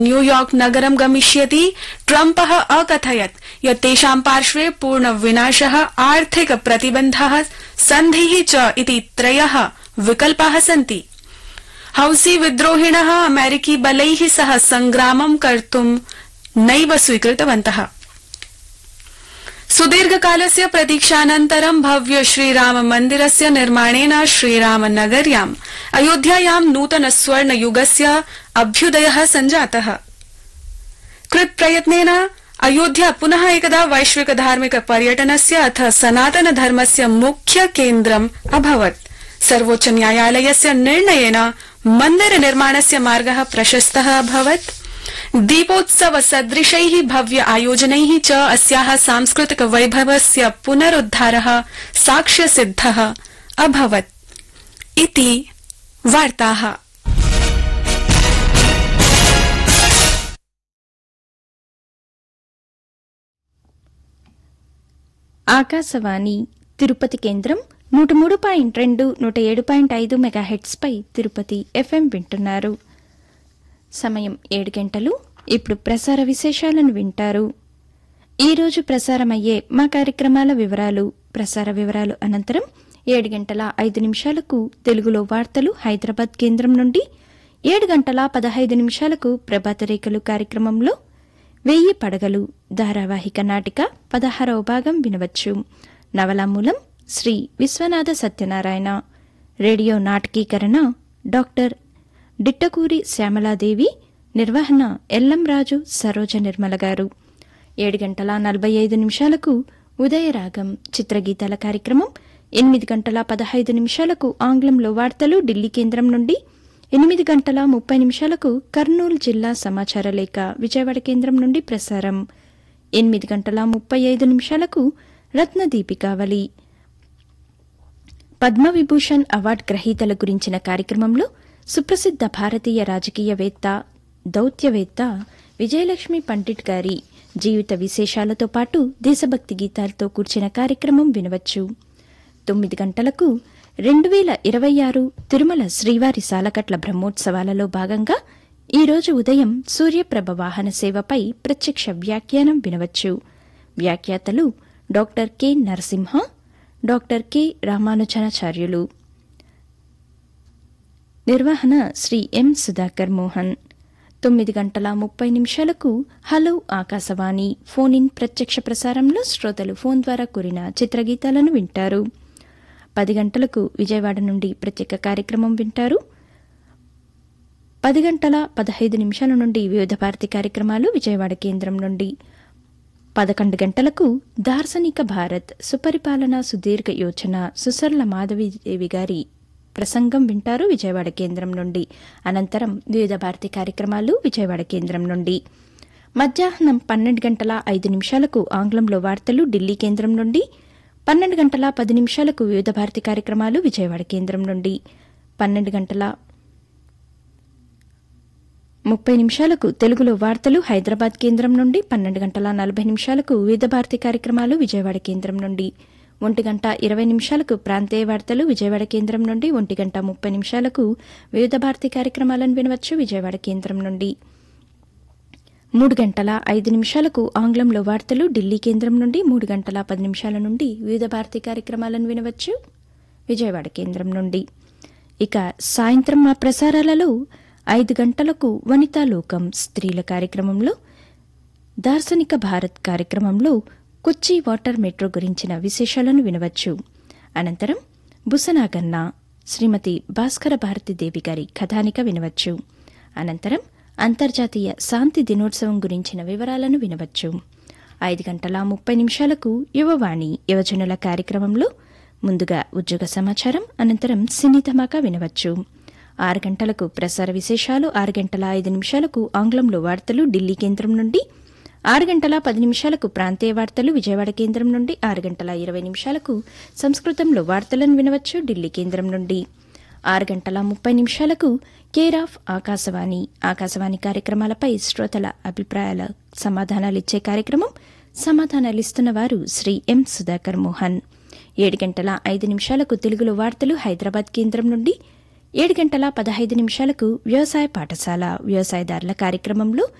New York नगरं गमिष्यति Trump अकथयत् यत् तेषां पार्श्वे पूर्णविनाश आर्थिक प्रतिबन्ध सन्धि च इति त्रय विकल्पा सन्ति हौसी विद्रोहिण अमेरिकी बलै सह संग्रामं कर्तुं नैव स्वीकृतवन्तः सुदीर्घकालस्य प्रतीक्षानन्तरं भव्य श्रीराम मन्दिरस्य निर्माणेन श्रीरामनगर्याम् अयोध्यायां नूतन स्वर्ण युगस्य अभ्युदय सञ्जात कृतप्रयत्नेन अयोध्या पुनः एकदा वैश्विक धार्मिक पर्यटनस्य अथ सनातन धर्मस्य मुख्य केन्द्रम् अभवत् सर्वोच्च न्यायालयस्य निर्णयेन मन्दिर निर्माणस्य मार्ग प्रशस्त अभवत् दीपोत्सव सदृशै भव्य आयोजनै च अस्या सांस्कृतिक वैभवस्य पुनरुद्धार साक्ष्यसिद्ध अभवत् इति वार्ताः ఆకాశవాణి తిరుపతి కేంద్రం నూట మూడు పాయింట్ రెండు నూట ఏడు పాయింట్ ఐదు మెగాహెట్స్పై తిరుపతి ఎఫ్ఎం వింటున్నారు సమయం ఏడు గంటలు ఇప్పుడు ప్రసార విశేషాలను వింటారు ఈ రోజు ప్రసారమయ్యే మా కార్యక్రమాల వివరాలు ప్రసార వివరాలు అనంతరం ఏడు గంటల ఐదు నిమిషాలకు తెలుగులో వార్తలు హైదరాబాద్ కేంద్రం నుండి ఏడు గంటల పదహైదు నిమిషాలకు ప్రభాత రేఖలు కార్యక్రమంలో వెయ్యి పడగలు ధారావాహిక నాటిక పదహారవ భాగం వినవచ్చు నవలామూలం శ్రీ విశ్వనాథ సత్యనారాయణ రేడియో నాటకీకరణ డాక్టర్ డిట్టకూరి శ్యామలాదేవి నిర్వహణ ఎల్లంరాజు సరోజ నిర్మల గారు ఏడు గంటల నలభై ఐదు నిమిషాలకు ఉదయరాగం చిత్రగీతాల కార్యక్రమం ఎనిమిది గంటల పదహైదు నిమిషాలకు ఆంగ్లంలో వార్తలు ఢిల్లీ కేంద్రం నుండి ఎనిమిది గంటల ముప్పై నిమిషాలకు కర్నూలు జిల్లా సమాచార లేఖ విజయవాడ కేంద్రం నుండి ప్రసారం ఎనిమిది గంటల ముప్పై ఐదు నిమిషాలకు రత్నదీపికావళి పద్మవిభూషణ్ అవార్డు గ్రహీతల గురించిన కార్యక్రమంలో సుప్రసిద్ద భారతీయ రాజకీయవేత్త దౌత్యవేత్త విజయలక్ష్మి పండిట్ గారి జీవిత విశేషాలతో పాటు దేశభక్తి గీతాలతో కూర్చిన కార్యక్రమం వినవచ్చు తొమ్మిది గంటలకు రెండు వేల ఇరవై ఆరు తిరుమల శ్రీవారి సాలకట్ల బ్రహ్మోత్సవాలలో భాగంగా ఈ రోజు ఉదయం సూర్యప్రభ వాహన సేవపై ప్రత్యక్ష వ్యాఖ్యానం వినవచ్చు వ్యాఖ్యాతలు doctor K Narasimha doctor K Ramanujanacharyulu నిర్వహణ శ్రీ ఎం సుధాకర్ మోహన్ తొమ్మిది గంటల ముప్పై నిమిషాలకు హలో ఆకాశవాణి ఫోన్ ఇన్ ప్రత్యక్ష ప్రసారంలో శ్రోతలు ఫోన్ ద్వారా కూరిన చిత్రగీతాలను వింటారు పది గంటలకు విజయవాడ నుండి ప్రత్యేక కార్యక్రమం వింటారు పది గంటల పదహైదు నిమిషాల నుండి వివిధ భారతి కార్యక్రమాలు విజయవాడ కేంద్రం నుండి పదకొండు గంటలకు దార్శనిక భారత్ సుపరిపాలన సుదీర్ఘ యోచన సుసర్ల మాధవీదేవి గారి ప్రసంగం వింటారు విజయవాడ కేంద్రం నుండి అనంతరం వివిధ భారతి కార్యక్రమాలు విజయవాడ కేంద్రం నుండి మధ్యాహ్నం పన్నెండు గంటల ఐదు నిమిషాలకు ఆంగ్లంలో వార్తలు ఢిల్లీ కేంద్రం నుండి పన్నెండు గంటల పది నిమిషాలకు వివిధ భారతి కార్యక్రమాలు విజయవాడ కేంద్రం నుండి పన్నెండు గంటల ముప్పై నిమిషాలకు తెలుగులో వార్తలు హైదరాబాద్ కేంద్రం నుండి పన్నెండు గంటల నలభై నిమిషాలకు వివిధ భారతి కార్యక్రమాలు విజయవాడ కేంద్రం నుండి ఒంటి గంట ఇరవై నిమిషాలకు ప్రాంతీయ వార్తలు విజయవాడ కేంద్రం నుండి ఒంటి గంట ముప్పై నిమిషాలకు వివిధ భారతి కార్యక్రమాలను వినవచ్చు విజయవాడ కేంద్రం నుండి మూడు గంటల ఐదు నిమిషాలకు ఆంగ్లంలో వార్తలు ఢిల్లీ కేంద్రం నుండి మూడు గంటల పది నిమిషాల నుండి వివిధ భారతి కార్యక్రమాలను వినవచ్చు విజయవాడ కేంద్రం నుండి ఇక సాయంత్రం మా ప్రసారాలలో ఐదు గంటలకు వనితా లోకం స్త్రీల కార్యక్రమంలో దార్శనిక భారత్ కార్యక్రమంలో కొచ్చి వాటర్ మెట్రో గురించిన విశేషాలను వినవచ్చు అనంతరం బుసనాగన్న శ్రీమతి భాస్కర భారతిదేవి గారి కథానిక వినవచ్చు అనంతరం అంతర్జాతీయ శాంతి దినోత్సవం గురించిన వివరాలను వినవచ్చు ఐదు గంటల ముప్పై నిమిషాలకు యువవాణి యువజనుల కార్యక్రమంలో ముందుగా ఉద్యోగ సమాచారం అనంతరం సినీ ధమాకా వినవచ్చు ఆరు గంటలకు ప్రసార విశేషాలు ఆరు గంటల ఐదు నిమిషాలకు ఆంగ్లంలో వార్తలు ఢిల్లీ కేంద్రం నుండి ఆరు గంటల పది నిమిషాలకు ప్రాంతీయ వార్తలు విజయవాడ కేంద్రం నుండి ఆరు గంటల ఇరవై నిమిషాలకు సంస్కృతంలో వార్తలను వినవచ్చు ఢిల్లీ కేంద్రం నుండి ఆరు గంటల ముప్పై నిమిషాలకు కేర్ ఆఫ్ ఆకాశవాణి ఆకాశవాణి కార్యక్రమాలపై శ్రోతల అభిప్రాయాల సమాధానాలిచ్చే కార్యక్రమం సమాధానాలిస్తున్న వారు శ్రీ ఎం సుధాకర్ మోహన్ ఏడు గంటల ఐదు నిమిషాలకు తెలుగులో వార్తలు హైదరాబాద్ కేంద్రం నుండి ఏడు గంటల పదహైదు నిమిషాలకు వ్యవసాయ పాఠశాల వ్యవసాయదారుల కార్యక్రమంలో